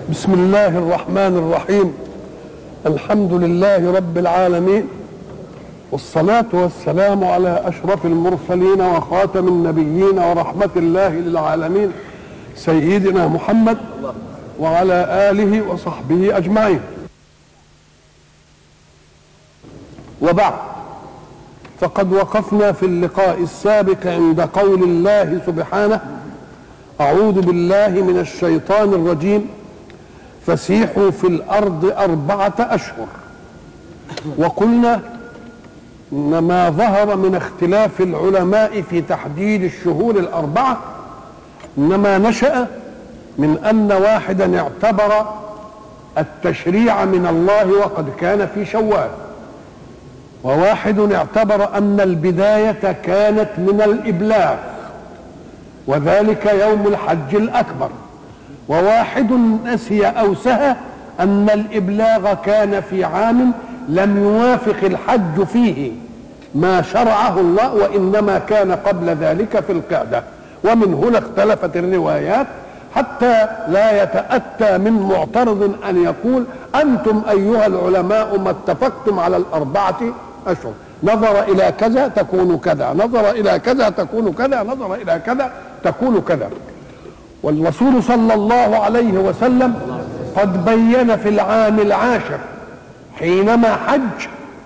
بسم الله الرحمن الرحيم الحمد لله رب العالمين والصلاة والسلام على أشرف المرسلين وخاتم النبيين ورحمة الله للعالمين سيدنا محمد وعلى آله وصحبه أجمعين وبعد فقد وقفنا في اللقاء السابق عند قول الله سبحانه أعوذ بالله من الشيطان الرجيم فسيحوا في الأرض أربعة أشهر وقلنا إن ما ظهر من اختلاف العلماء في تحديد الشهور الأربعة إنما نشأ من أن واحدا اعتبر التشريع من الله وقد كان في شوال وواحد اعتبر أن البداية كانت من الإبلاغ وذلك يوم الحج الأكبر وواحد نسي أو سهى أن الإبلاغ كان في عام لم يوافق الحج فيه ما شرعه الله وإنما كان قبل ذلك في القعدة ومن هنا اختلفت الروايات حتى لا يتأتى من معترض أن يقول أنتم أيها العلماء ما اتفقتم على الأربعة أشهر نظر إلى كذا تكون كذا نظر إلى كذا تكون كذا نظر إلى كذا تكون كذا والرسول صلى الله عليه وسلم قد بين في العام العاشر حينما حج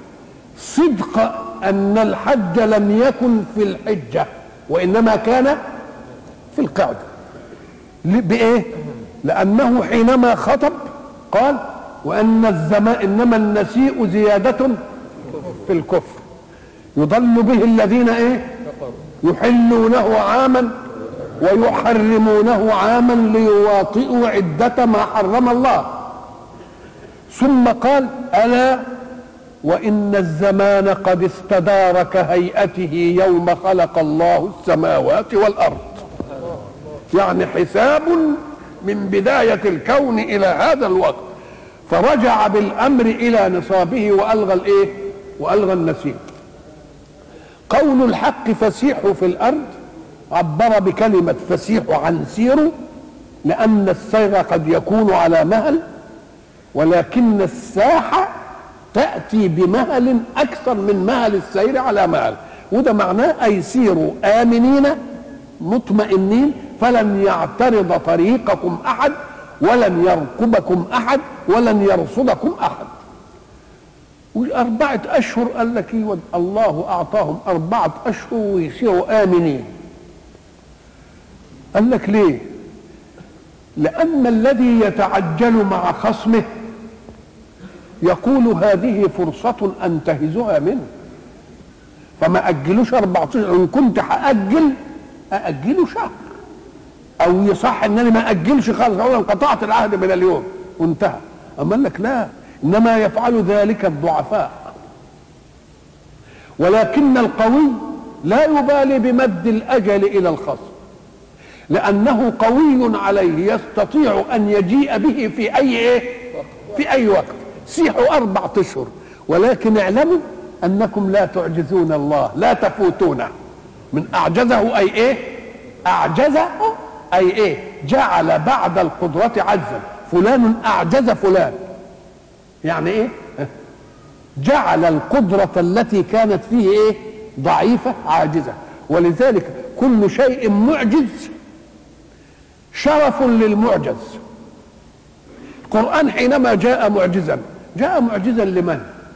صدق أن الحج لم يكن في الحجة وإنما كان في القعدة بإيه؟ لأنه حينما خطب قال وأن الزمان إنما النسيء زيادة في الكفر يضل به الذين إيه؟ يحلونه عاما ويحرمونه عاما ليواطئوا عدة ما حرم الله ثم قال ألا وإن الزمان قد استدار كهيئته يوم خلق الله السماوات والأرض يعني حساب من بداية الكون إلى هذا الوقت فرجع بالأمر إلى نصابه وألغى الإيه؟ وألغى النسيم قول الحق فسيحوا في الأرض عبر بكلمة فسيحوا عن سيروا لأن السير قد يكون على مهل ولكن الساحة تأتي بمهل أكثر من مهل السير على مهل وده معناه أي سيروا آمنين مطمئنين فلن يعترض طريقكم أحد ولن يركبكم أحد ولن يرصدكم أحد وأربعة أشهر قال لك الله أعطاهم أربعة أشهر ويصيروا آمنين قال لك ليه لأن الذي يتعجل مع خصمه يقول هذه فرصة أنتهزها منه فما أجلوش 14 إن كنت هأجل أأجله شهر أو يصح إنني ما أجلش خالص أولا قطعت العهد من اليوم وانتهى أما قال لك لا إنما يفعل ذلك الضعفاء ولكن القوي لا يبالي بمد الأجل إلى الخصم لأنه قوي عليه يستطيع أن يجيء به في أي إيه؟ في أي وقت سيحوا أربعة أشهر ولكن اعلموا أنكم لا تعجزون الله لا تفوتونه من أعجزه أي إيه؟ أعجزه أي إيه؟ جعل بعد القدرة عجزا فلان أعجز فلان يعني إيه؟ جعل القدرة التي كانت فيه إيه؟ ضعيفة عاجزة ولذلك كل شيء معجز شرف للمعجز القرآن حينما جاء معجزا جاء معجزا لمن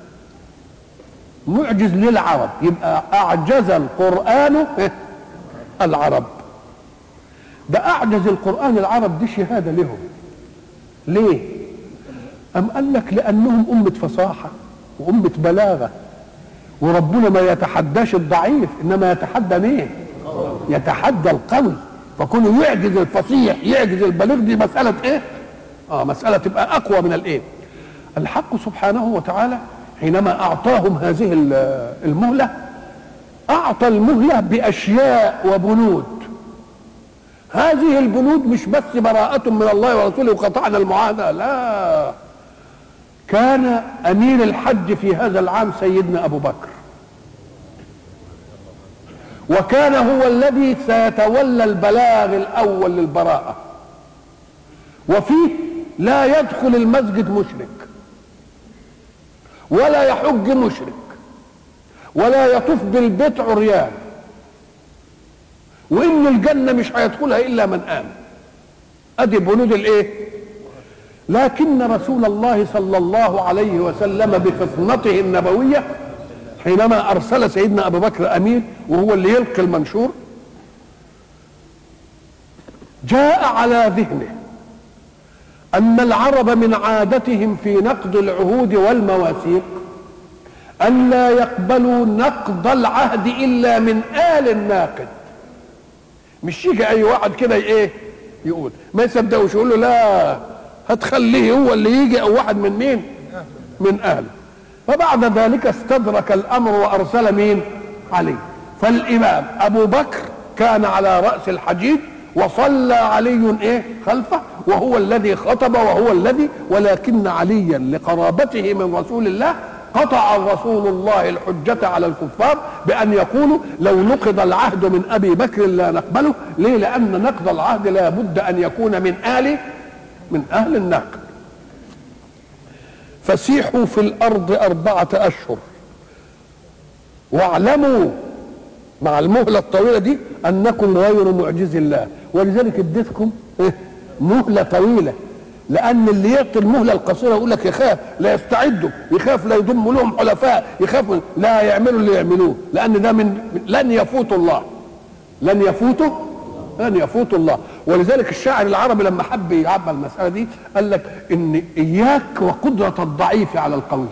معجز للعرب يبقى أعجز القرآن العرب ده أعجز القرآن العرب دي شهادة لهم ليه أم قال لك لأنهم أمة فصاحة وأمة بلاغة وربنا ما يتحداش الضعيف إنما يتحدى مين يتحدى القوي فكونه يعجز الفصيح يعجز البليغ دي مسألة ايه اه مسألة تبقى اقوى من الايه الحق سبحانه وتعالى حينما اعطاهم هذه المهلة اعطى المهلة باشياء وبنود هذه البنود مش بس براءة من الله ورسوله وقطعنا المعاهدة لا كان امير الحج في هذا العام سيدنا ابو بكر وكان هو الذي سيتولى البلاغ الاول للبراءه وفيه لا يدخل المسجد مشرك ولا يحج مشرك ولا يطوف بالبيت عريان وان الجنه مش هيدخلها الا من امن ادي بنود الايه لكن رسول الله صلى الله عليه وسلم بفطنته النبويه حينما ارسل سيدنا ابو بكر امين وهو اللي يلقي المنشور جاء على ذهنه ان العرب من عادتهم في نقد العهود والمواثيق ان لا يقبلوا نقض العهد الا من ال الناقد مش يجي اي واحد كده ايه يقول ما يصدقوش يقول له لا هتخليه هو اللي يجي او واحد من مين من اهله فبعد ذلك استدرك الامر وارسل مين علي فالامام ابو بكر كان على راس الحديد وصلى علي ايه خلفه وهو الذي خطب وهو الذي ولكن عليا لقرابته من رسول الله قطع رسول الله الحجة على الكفار بأن يقولوا لو نقض العهد من أبي بكر لا نقبله ليه لأن نقض العهد لا بد أن يكون من آل من أهل النقد فسيحوا في الأرض أربعة أشهر واعلموا مع المهلة الطويلة دي أنكم غير معجز الله ولذلك اديتكم مهلة طويلة لان اللي يعطي المهله القصيره يقول لك يخاف لا يستعدوا يخاف لا يضم لهم حلفاء يخاف من لا يعملوا اللي يعملوه لان ده من لن يفوتوا الله لن يفوتوا لن يفوتوا الله ولذلك الشاعر العربي لما حب يعبر المساله دي قال لك ان اياك وقدره الضعيف على القوي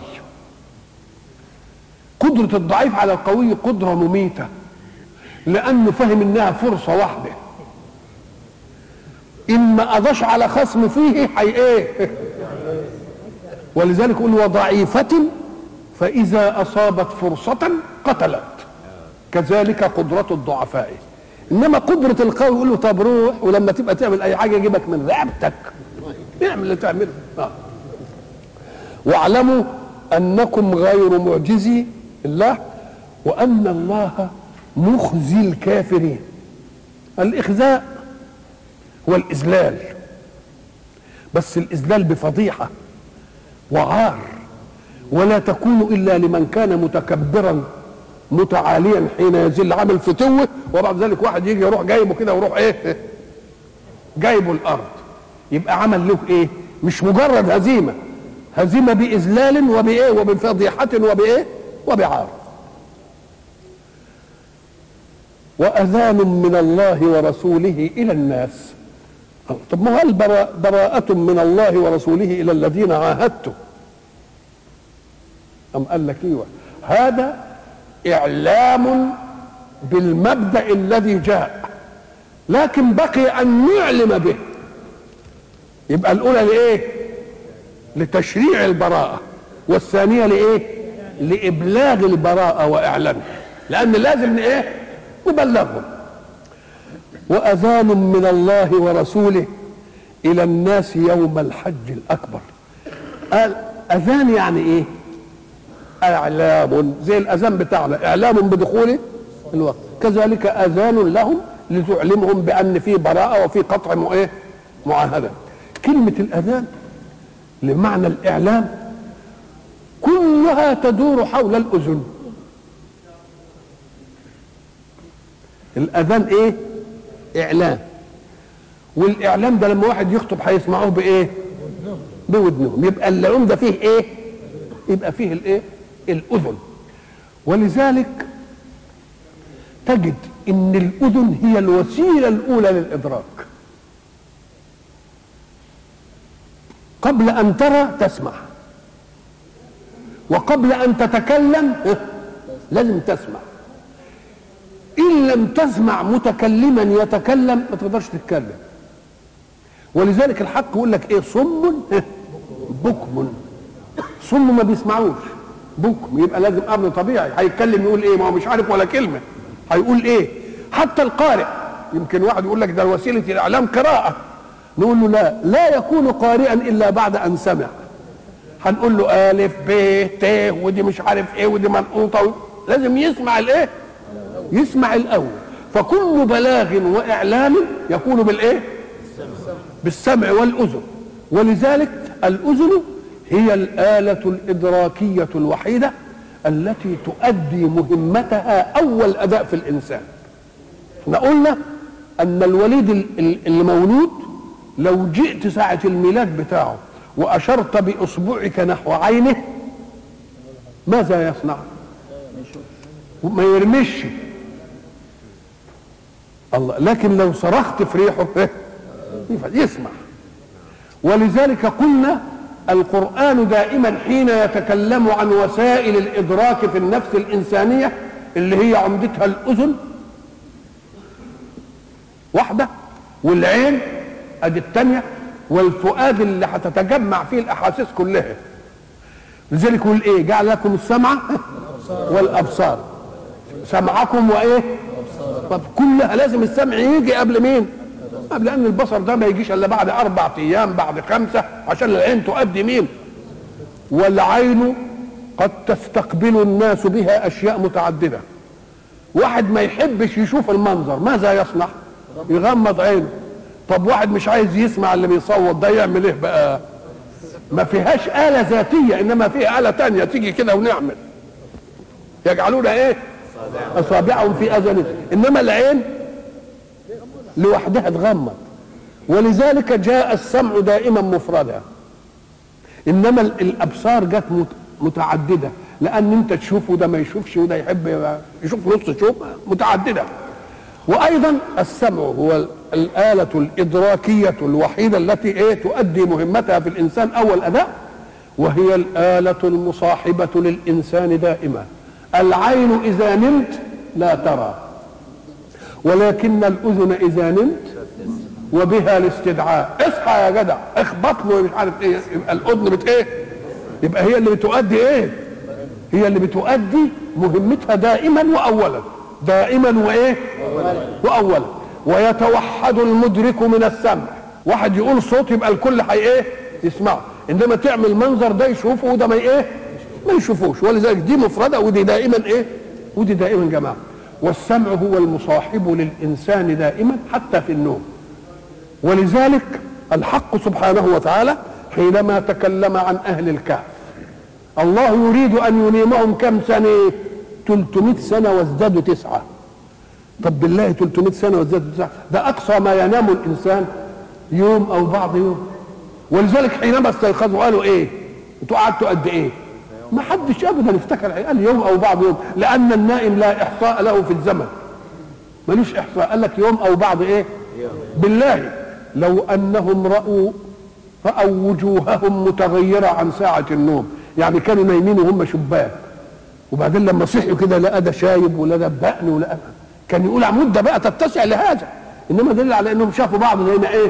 قدره الضعيف على القوي قدره مميته لانه فهم انها فرصه واحده ان ما قضاش على خصم فيه حي ايه ولذلك يقول وضعيفة فإذا أصابت فرصة قتلت كذلك قدرة الضعفاء إنما قدرة القوي يقول له طب روح ولما تبقى تعمل أي حاجة يجيبك من رقبتك اعمل اللي تعمله آه. واعلموا أنكم غير معجزي الله وأن الله مخزي الكافرين الإخزاء هو الإذلال بس الإذلال بفضيحة وعار ولا تكون إلا لمن كان متكبرا متعاليا حين يزل عامل فتوه وبعد ذلك واحد يجي يروح جايبه كده ويروح ايه جايبه الارض يبقى عمل له ايه مش مجرد هزيمه هزيمه باذلال وبايه وبفضيحه وبايه وبعار واذان من الله ورسوله الى الناس طب ما هل براءة من الله ورسوله إلى الذين عاهدتم أم قال لك ايوه هذا إعلام بالمبدأ الذي جاء لكن بقي أن نعلم به يبقى الأولى لإيه؟ لتشريع البراءة والثانية لإيه؟ لإبلاغ البراءة وإعلانها لأن لازم إيه؟ نبلغهم واذان من الله ورسوله الى الناس يوم الحج الاكبر قال اذان يعني ايه اعلام زي الاذان بتاعنا اعلام بدخول الوقت كذلك اذان لهم لتعلمهم بان في براءه وفي قطع ايه معاهده كلمه الاذان لمعنى الاعلام كلها تدور حول الاذن الاذان ايه اعلام والاعلام ده لما واحد يخطب هيسمعوه بايه بودنهم يبقى اللعوم ده فيه ايه يبقى فيه الايه الاذن ولذلك تجد ان الاذن هي الوسيله الاولى للادراك قبل ان ترى تسمع وقبل ان تتكلم لازم تسمع ان لم تسمع متكلما يتكلم ما تقدرش تتكلم ولذلك الحق يقول لك ايه صم بكم صم ما بيسمعوش بكم يبقى لازم امر طبيعي هيتكلم يقول ايه ما هو مش عارف ولا كلمه هيقول ايه حتى القارئ يمكن واحد يقول لك ده وسيله الاعلام قراءه نقول له لا لا يكون قارئا الا بعد ان سمع هنقول له الف ب ت ودي مش عارف ايه ودي منقوطه لازم يسمع الايه يسمع الاول فكل بلاغ واعلام يكون بالايه بالسمع والاذن ولذلك الأذن هي الآلة الإدراكية الوحيدة التي تؤدي مهمتها أول أداء في الإنسان احنا قلنا أن الوليد اللي مولود لو جئت ساعة الميلاد بتاعه وأشرت بإصبعك نحو عينه ماذا يصنع؟ ما يرمش الله لكن لو صرخت في ريحه يسمع ولذلك قلنا القرآن دائما حين يتكلم عن وسائل الإدراك في النفس الإنسانية اللي هي عمدتها الأذن واحدة والعين ادي الثانية والفؤاد اللي هتتجمع فيه الأحاسيس كلها لذلك يقول ايه جعل لكم السمع والأبصار سمعكم وايه طب كلها لازم السمع يجي قبل مين قبل ان البصر ده ما يجيش الا بعد اربع ايام بعد خمسه عشان العين تؤدي مين والعين قد تستقبل الناس بها اشياء متعدده واحد ما يحبش يشوف المنظر ماذا يصنع يغمض عينه طب واحد مش عايز يسمع اللي بيصوت ده يعمل ايه بقى ما فيهاش آلة ذاتية إنما فيها آلة تانية تيجي كده ونعمل يجعلون إيه أصابعهم في أذنهم إنما العين لوحدها تغمض ولذلك جاء السمع دائما مفردا انما الابصار جت متعدده لان انت تشوف وده ما يشوفش وده يحب يشوف نص شوف متعدده وايضا السمع هو الاله الادراكيه الوحيده التي ايه تؤدي مهمتها في الانسان اول اداء وهي الاله المصاحبه للانسان دائما العين اذا نمت لا ترى ولكن الاذن اذا نمت وبها الاستدعاء اصحى يا جدع اخبط له مش عارف ايه يبقى الاذن بت ايه يبقى هي اللي بتؤدي ايه هي اللي بتؤدي مهمتها دائما واولا دائما وايه واولا ويتوحد المدرك من السمع واحد يقول صوت يبقى الكل حي ايه يسمعه انما تعمل منظر ده يشوفه وده ما ايه ما يشوفوش ولذلك دي مفرده ودي دائما ايه ودي دائما جماعه والسمع هو المصاحب للإنسان دائما حتى في النوم ولذلك الحق سبحانه وتعالى حينما تكلم عن أهل الكهف الله يريد أن ينيمهم كم سنة 300 سنة وازدادوا تسعة طب بالله 300 سنة وازدادوا تسعة ده أقصى ما ينام الإنسان يوم أو بعض يوم ولذلك حينما استيقظوا قالوا إيه أنتوا قعدتوا قد إيه ما حدش ابدا افتكر قال يوم او بعض يوم لان النائم لا احصاء له في الزمن ملوش احصاء قال لك يوم او بعض ايه بالله لو انهم راوا راوا وجوههم متغيره عن ساعه النوم يعني كانوا نايمين وهم شباب وبعدين لما صحوا كده لقى ده شايب ولا ده بقن ولا كان يقول مده بقى تتسع لهذا انما دل على انهم شافوا بعض زي ما ايه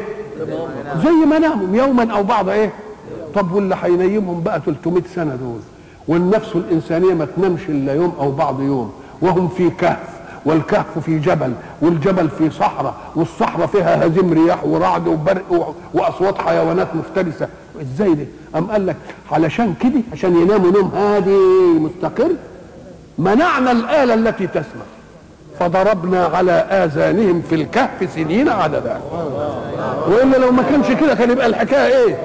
زي ما ناموا يوما او بعض ايه طب واللي هينيمهم بقى 300 سنه دول والنفس الإنسانية ما تنامش إلا يوم أو بعض يوم وهم في كهف والكهف في جبل والجبل في صحراء والصحراء فيها هزيم رياح ورعد وبرق واصوات حيوانات مفترسه ازاي دي؟ قام قال لك علشان كده عشان يناموا نوم هادي مستقر منعنا الاله التي تسمع فضربنا على اذانهم في الكهف سنين عددا والا لو ما كانش كده كان يبقى الحكايه ايه؟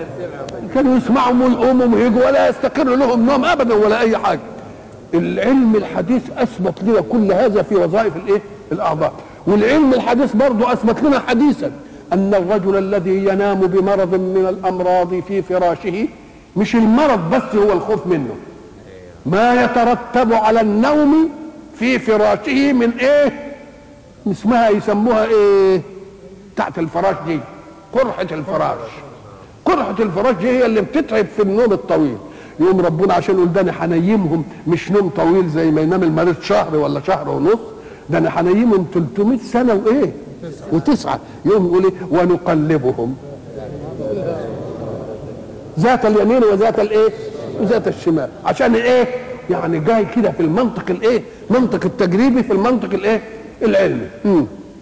كانوا يسمعوا ويقوموا ويجوا ولا يستقر لهم نوم ابدا ولا اي حاجه العلم الحديث اثبت لنا كل هذا في وظائف الايه الاعضاء والعلم الحديث برضه اثبت لنا حديثا ان الرجل الذي ينام بمرض من الامراض في فراشه مش المرض بس هو الخوف منه ما يترتب على النوم في فراشه من ايه اسمها يسموها ايه تحت الفراش دي قرحة الفراش قرحة الفراش دي هي اللي بتتعب في النوم الطويل يقوم ربنا عشان يقول ده انا هنيمهم مش نوم طويل زي ما ينام المريض شهر ولا شهر ونص ده انا هنيمهم 300 سنه وايه وتسعه يقوم يقول ايه ونقلبهم ذات اليمين وذات الايه وذات الشمال عشان ايه يعني جاي كده في المنطق الايه منطق التجريبي في المنطق الايه العلمي مم.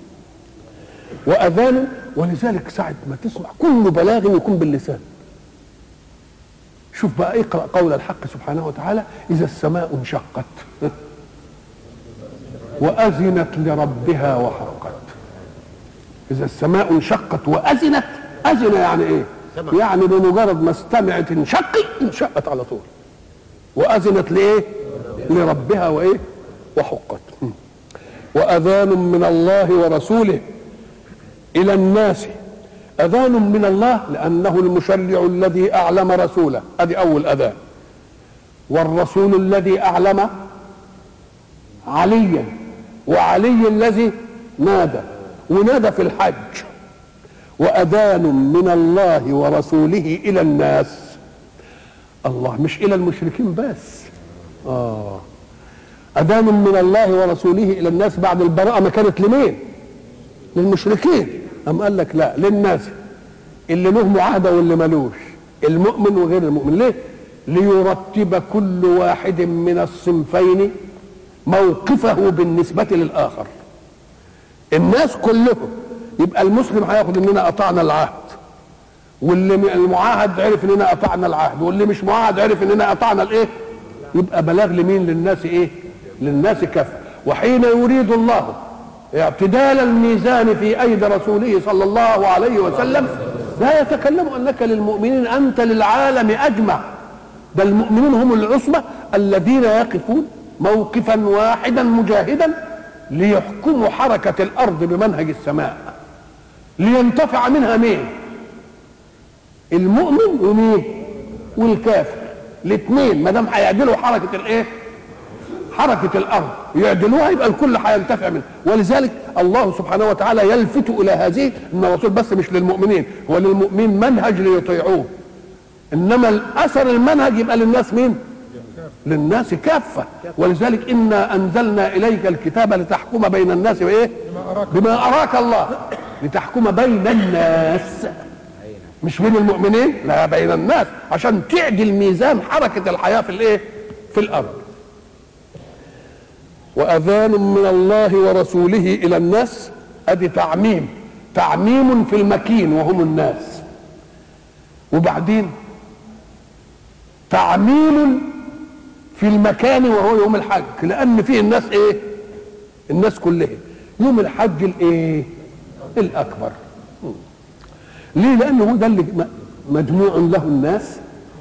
واذان ولذلك ساعه ما تسمع كل بلاغ يكون باللسان شوف بقى اقرا قول الحق سبحانه وتعالى اذا السماء انشقت واذنت لربها وحقت اذا السماء انشقت واذنت اذن يعني ايه يعني بمجرد ما استمعت انشقي انشقت على طول واذنت لايه لربها وايه وحقت واذان من الله ورسوله الى الناس اذان من الله لانه المشرع الذي اعلم رسوله ادي اول اذان والرسول الذي اعلم عليا وعلي الذي نادى ونادى في الحج واذان من الله ورسوله الى الناس الله مش الى المشركين بس اه اذان من الله ورسوله الى الناس بعد البراءه ما كانت لمين للمشركين أم قال لك لا للناس اللي له معاهده واللي ملوش المؤمن وغير المؤمن ليه ليرتب كل واحد من الصنفين موقفه بالنسبه للاخر الناس كلهم يبقى المسلم هياخد اننا قطعنا العهد واللي المعاهد عرف اننا قطعنا العهد واللي مش معاهد عرف اننا قطعنا الايه يبقى بلاغ لمين للناس ايه للناس كفى وحين يريد الله اعتدال الميزان في ايدي رسوله صلى الله عليه وسلم لا يتكلم انك للمؤمنين انت للعالم اجمع بل المؤمنون هم العصبه الذين يقفون موقفا واحدا مجاهدا ليحكموا حركه الارض بمنهج السماء لينتفع منها مين المؤمن ومين والكافر الاثنين ما دام هيعدلوا حركه الايه حركه الارض يعدلوها يبقى الكل هينتفع منها ولذلك الله سبحانه وتعالى يلفت الى هذه ان الرسول بس مش للمؤمنين هو للمؤمنين منهج ليطيعوه انما الاثر المنهج يبقى للناس مين للناس كافه ولذلك انا انزلنا اليك الكتاب لتحكم بين الناس بايه بما اراك الله لتحكم بين الناس مش بين المؤمنين لا بين الناس عشان تعدل ميزان حركه الحياه في الايه في الارض واذان من الله ورسوله الى الناس ادي تعميم تعميم في المكين وهم الناس وبعدين تعميم في المكان وهو يوم الحج لان فيه الناس ايه الناس كلها يوم الحج الايه الاكبر ليه لانه هو ده اللي مجموع له الناس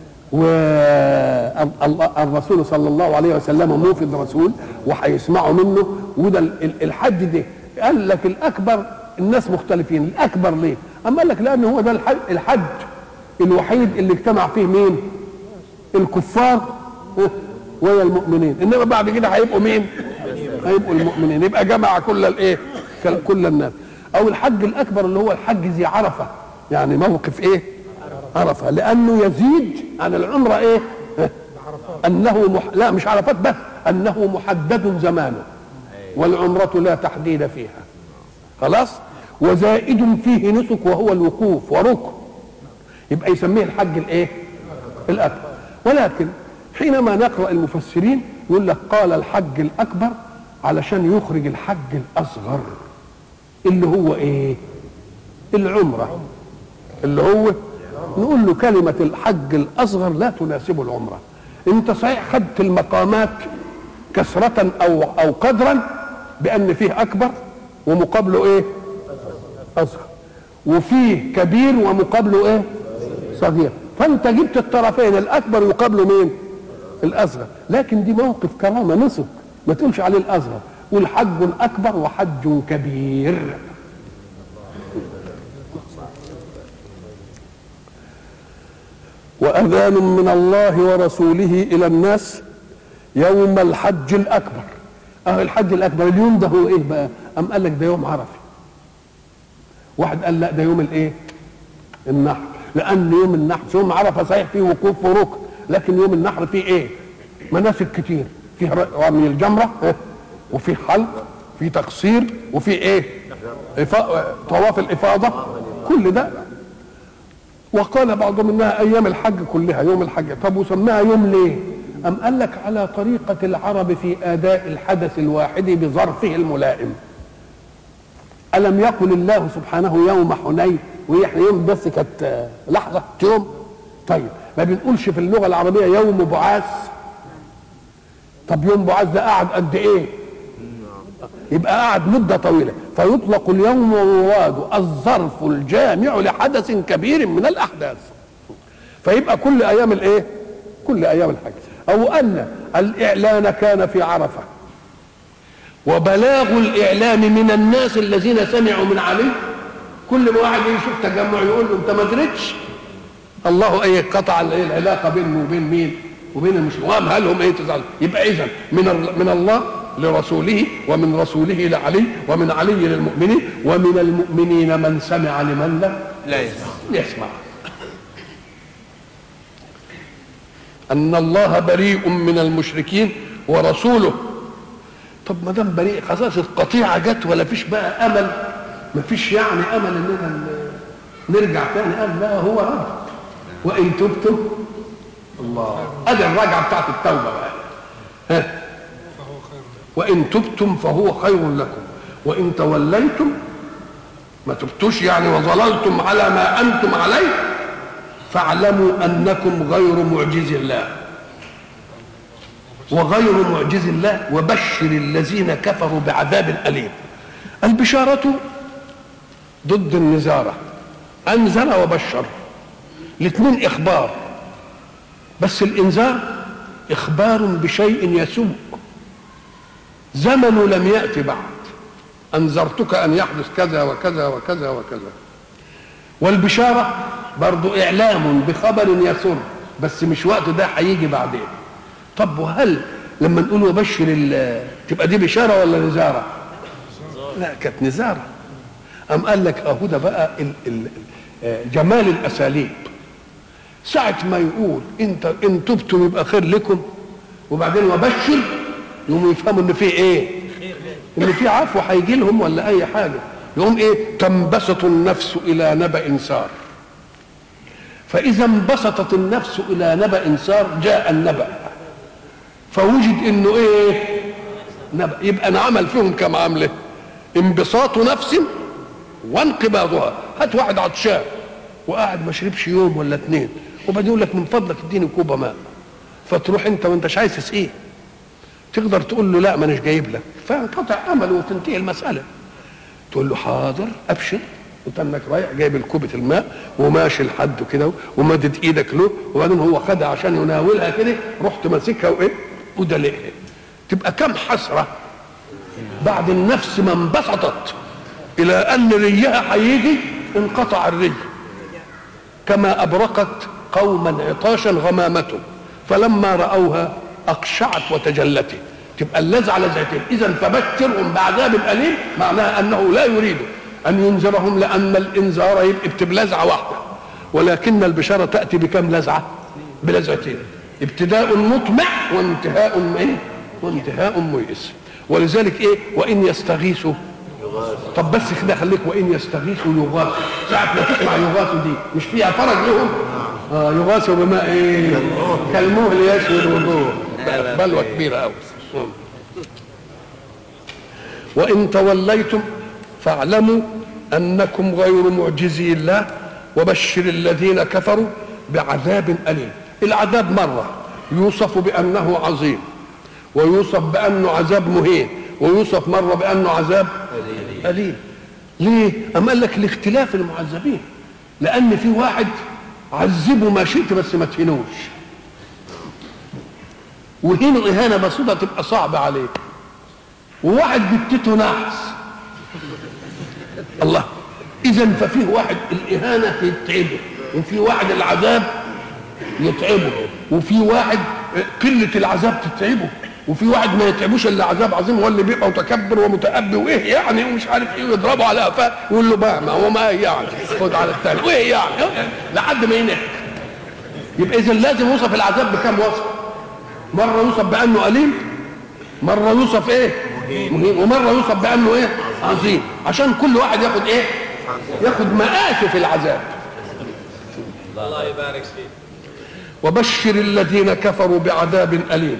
والرسول صلى الله عليه وسلم موفد رسول وهيسمعوا منه وده الحج ده قال لك الاكبر الناس مختلفين الاكبر ليه اما قال لك لان هو ده الحج, الحج الوحيد اللي اجتمع فيه مين الكفار ويا المؤمنين انما بعد كده هيبقوا مين هيبقوا المؤمنين يبقى جمع كل الايه كل الناس او الحج الاكبر اللي هو الحج ذي عرفه يعني موقف ايه عرفه لانه يزيد عن العمره ايه انه مح... لا مش عرفات بس انه محدد زمانه والعمره لا تحديد فيها خلاص وزائد فيه نسك وهو الوقوف وركن يبقى يسميه الحج الايه الاكبر ولكن حينما نقرا المفسرين يقول لك قال الحج الاكبر علشان يخرج الحج الاصغر اللي هو ايه العمره اللي هو نقول له كلمة الحج الأصغر لا تناسب العمرة أنت صحيح خدت المقامات كثرة أو أو قدرا بأن فيه أكبر ومقابله إيه؟ أصغر وفيه كبير ومقابله إيه؟ صغير فأنت جبت الطرفين الأكبر يقابله مين؟ الأصغر لكن دي موقف كرامة نصب ما تقولش عليه الأصغر قول حج أكبر وحج كبير واذان من الله ورسوله الى الناس يوم الحج الاكبر اه الحج الاكبر اليوم ده هو ايه بقى ام قال لك ده يوم عرفه واحد قال لا ده يوم الايه النحر لان يوم النحر يوم عرفه صحيح فيه وقوف وركن لكن يوم النحر فيه ايه مناسك كتير فيه رمي الجمره وفيه حلق في تقصير وفي ايه طواف الافاضه كل ده وقال بعضهم انها ايام الحج كلها يوم الحج طب وسماها يوم ليه ام قال لك على طريقه العرب في اداء الحدث الواحد بظرفه الملائم الم يقل الله سبحانه يوم حنين وهي يوم بس كانت لحظه يوم طيب ما بنقولش في اللغه العربيه يوم بعاث طب يوم بعاث ده قعد قد ايه يبقى قعد مدة طويلة فيطلق اليوم ويراد الظرف الجامع لحدث كبير من الأحداث فيبقى كل ايام الايه كل ايام الحج او ان الاعلان كان في عرفه وبلاغ الاعلام من الناس الذين سمعوا من علي كل ما واحد يشوف تجمع يقول له انت ما درتش الله ايه قطع العلاقه بينه وبين مين وبين المسلمين هل هم ايه تزعل يبقى اذا من من الله لرسوله ومن رسوله لعلي ومن علي للمؤمنين ومن المؤمنين من سمع لمن لا لا يسمع يسمع ان الله بريء من المشركين ورسوله طب ما دام بريء خلاص القطيعه جت ولا فيش بقى امل ما فيش يعني امل اننا ن- نرجع تاني قال لا هو رب وان تبتم الله ادي الرجعه بتاعت التوبه بقى ها وان تبتم فهو خير لكم وان توليتم ما تبتوش يعني وظللتم على ما انتم عليه فاعلموا انكم غير معجز الله وغير معجز الله وبشر الذين كفروا بعذاب اليم البشاره ضد النزاره انزل وبشر الاثنين اخبار بس الانذار اخبار بشيء يسوء زمن لم يأتي بعد أنذرتك أن يحدث كذا وكذا وكذا وكذا والبشارة برضو إعلام بخبر يسر بس مش وقت ده هيجي بعدين طب وهل لما نقول وبشر ال- تبقى دي بشارة ولا نزارة لا كانت نزارة أم قال لك أهو ده بقى ال ال آه، جمال الأساليب ساعة ما يقول انت ان تبتم يبقى خير لكم وبعدين وبشر يقوموا يفهموا ان في ايه ان في عفو هيجي لهم ولا اي حاجه يقوم ايه تنبسط النفس الى نبأ سار فاذا انبسطت النفس الى نبأ سار جاء النبأ فوجد انه ايه نبأ يبقى انعمل فيهم كم عمله انبساط نفس وانقباضها هات واحد عطشان وقاعد ما شربش يوم ولا اتنين وبعدين يقول لك من فضلك اديني كوبا ماء فتروح انت وانت مش عايز تسقيه تقدر تقول له لا مانيش جايب لك فينقطع امله وتنتهي المساله تقول له حاضر ابشر وتنك رايح جايب الكوبة الماء وماشي لحده كده ومدد ايدك له وبعدين هو خدها عشان يناولها كده رحت ماسكها وايه ودلقها تبقى كم حسره بعد النفس ما انبسطت الى ان ريها هيجي انقطع الري كما ابرقت قوما عطاشا غمامة فلما راوها اقشعت وتجلت تبقى اللذعه لذعتين اذا فبشرهم بعذاب اليم معناها انه لا يريد ان ينذرهم لان الانذار يبقى بلذعه واحده ولكن البشاره تاتي بكم لذعه بلذعتين ابتداء مطمع وانتهاء ايه وانتهاء ميئس ولذلك ايه وان يستغيثوا طب بس كده خليك وان يستغيثوا يغاثوا ساعة ما تسمع يغاثوا دي مش فيها فرج لهم اه يغاثوا بماء ايه كالمهل يشوي الوجوه بلوى كبيرة قوي وان توليتم فاعلموا انكم غير معجزي الله وبشر الذين كفروا بعذاب اليم العذاب مره يوصف بانه عظيم ويوصف بانه عذاب مهين ويوصف مره بانه عذاب أليم ليه؟ أم قال لك لاختلاف المعذبين لأن في واحد عذبه ما شئت بس ما تهينوش وهينه إهانة بسيطة تبقى صعبة عليه وواحد بتته نحس الله إذا ففيه واحد الإهانة تتعبه وفي واحد العذاب يتعبه وفي واحد قلة العذاب تتعبه وفي واحد ما يتعبوش الا عذاب عظيم هو اللي بيبقى متكبر ومتأبي وايه يعني ومش عارف ايه ويضربه على قفاه ويقول له بقى ما هو ما يعني خد على الثاني وايه يعني لحد ما ينهك يبقى اذا لازم يوصف العذاب بكم وصف مره يوصف بانه اليم مره يوصف ايه مهين ومره يوصف بانه ايه عظيم عشان كل واحد ياخد ايه ياخد مآسي في العذاب الله يبارك فيك وبشر الذين كفروا بعذاب أليم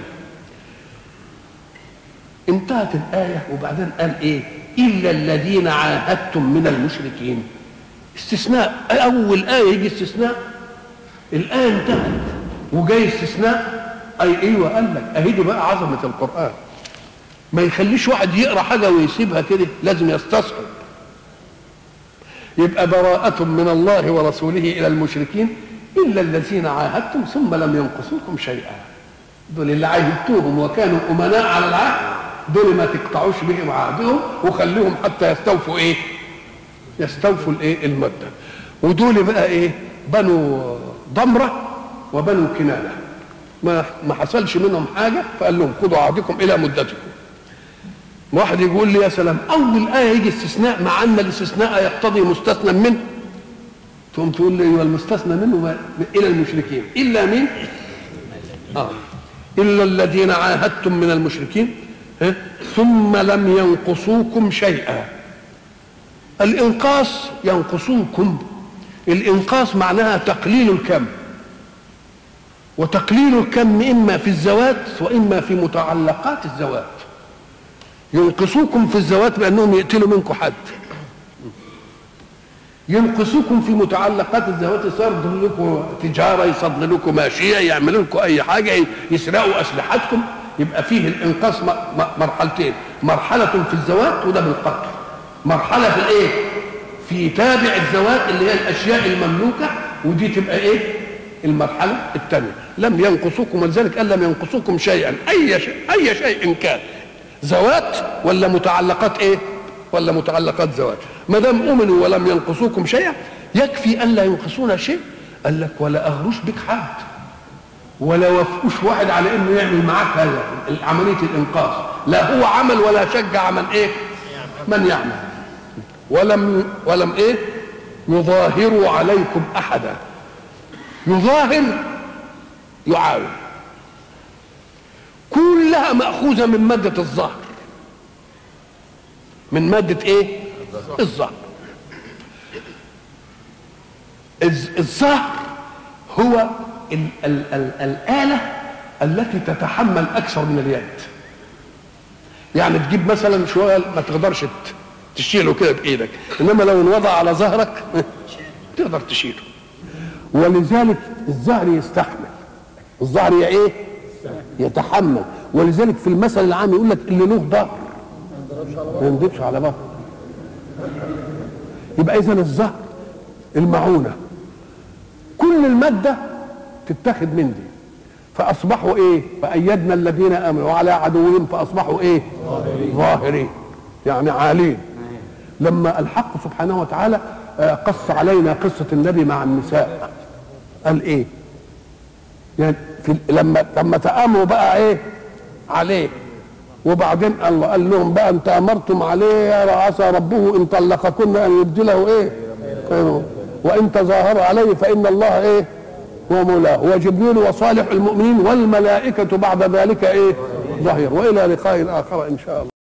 انتهت الآية وبعدين قال إيه إلا الذين عاهدتم من المشركين استثناء أول آية يجي استثناء الآية انتهت وجاي استثناء أي أيوة قال لك أهي دي بقى عظمة القرآن ما يخليش واحد يقرأ حاجة ويسيبها كده لازم يستصحب يبقى براءة من الله ورسوله إلى المشركين الا الذين عاهدتم ثم لم ينقصوكم شيئا دول اللي عاهدتوهم وكانوا امناء على العهد دول ما تقطعوش بهم عهدهم وخليهم حتى يستوفوا ايه يستوفوا الايه المده ودول بقى ايه بنو ضمره وبنو كنانه ما ما حصلش منهم حاجه فقال لهم خذوا عهدكم الى مدتكم واحد يقول لي يا سلام اول ايه يجي استثناء مع ان الاستثناء يقتضي مستثنى منه تقوم تقول لي ايوه المستثنى منه ما- الى المشركين الا مين؟ اه الا الذين عاهدتم من المشركين ها؟ ثم لم ينقصوكم شيئا الانقاص ينقصوكم الانقاص معناها تقليل الكم وتقليل الكم اما في الزوات واما في متعلقات الزوات ينقصوكم في الزوات بانهم يقتلوا منكم حد ينقصوكم في متعلقات الزوات يصدر لكم تجاره يصدر لكم ماشيه يعملوا لكم اي حاجه يسرقوا اسلحتكم يبقى فيه الانقاص م- م- مرحلتين مرحله في الزوات وده بالقتل مرحله في الايه في تابع الزوات اللي هي الاشياء المملوكه ودي تبقى ايه المرحله الثانيه لم ينقصوكم ولذلك قال لم ينقصوكم شيئا اي شيء اي شيء كان زوات ولا متعلقات ايه ولا متعلقات زواج ما دام امنوا ولم ينقصوكم شيئا يكفي ان لا ينقصونا شيء قال لك ولا اغروش بك حد ولا وافقوش واحد على انه يعمل معاك هذا عمليه الانقاذ لا هو عمل ولا شجع من ايه من يعمل ولم ولم ايه يظاهروا عليكم احدا يظاهر يعاون كلها ماخوذه من ماده الظهر من مادة ايه الظهر الز- الظهر هو ال ال ال الآلة التي تتحمل أكثر من اليد يعني تجيب مثلا شوية ما تقدرش ت- تشيله كده بإيدك إنما لو انوضع على ظهرك تقدر تشيله ولذلك الظهر يستحمل الظهر يا ايه يتحمل ولذلك في المثل العام يقول لك اللي له ظهر ما يندبش على بطن يبقى اذا الظهر المعونه كل الماده تتاخد من دي فاصبحوا ايه فايدنا الذين امنوا وعلى عدوهم فاصبحوا ايه ظاهرين يعني عالين لما الحق سبحانه وتعالى آه، قص علينا قصه النبي مع النساء قال ايه يعني في لما لما تامروا بقى ايه عليه وبعدين الله قال لهم بقى انت امرتم عليه عسى ربه ان طلقكن ان يبدله ايه خيرا. وان تظاهر عليه فان الله ايه هو مولاه وجبريل وصالح المؤمنين والملائكه بعد ذلك ايه ظهير والى لقاء اخر ان شاء الله